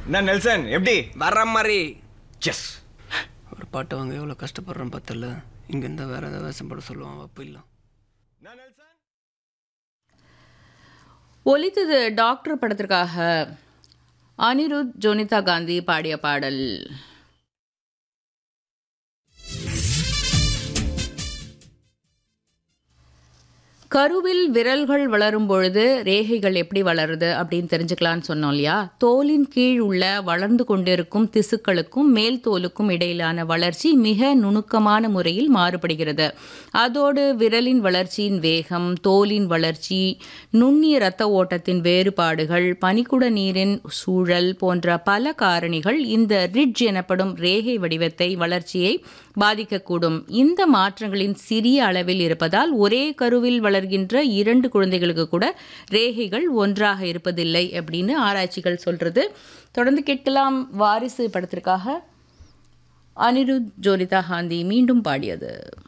என்ன நெல்சன் எப்படி வர்ற மாதிரி எஸ் ஒரு பாட்டை வாங்க எவ்வளோ கஷ்டப்படுறேன் பார்த்தல இங்கேருந்தா வேற ஏதாவது வேஷம் போட சொல்லுவான் அப்போ இல்லை ஒலித்தது டாக்டர் படத்திற்காக அனிருத் ஜோனிதா காந்தி பாடிய பாடல் கருவில் விரல்கள் வளரும் பொழுது ரேகைகள் எப்படி வளருது அப்படின்னு தெரிஞ்சுக்கலான்னு சொன்னோம் இல்லையா தோலின் கீழ் உள்ள வளர்ந்து கொண்டிருக்கும் திசுக்களுக்கும் மேல் தோலுக்கும் இடையிலான வளர்ச்சி மிக நுணுக்கமான முறையில் மாறுபடுகிறது அதோடு விரலின் வளர்ச்சியின் வேகம் தோலின் வளர்ச்சி நுண்ணிய இரத்த ஓட்டத்தின் வேறுபாடுகள் பனிக்குட நீரின் சூழல் போன்ற பல காரணிகள் இந்த ரிட்ஜ் எனப்படும் ரேகை வடிவத்தை வளர்ச்சியை பாதிக்கக்கூடும் இந்த மாற்றங்களின் சிறிய அளவில் இருப்பதால் ஒரே கருவில் வளர்கின்ற இரண்டு குழந்தைகளுக்கு கூட ரேகைகள் ஒன்றாக இருப்பதில்லை அப்படின்னு ஆராய்ச்சிகள் சொல்றது தொடர்ந்து கேட்கலாம் வாரிசு படத்திற்காக அனிருத் ஜோனிதா காந்தி மீண்டும் பாடியது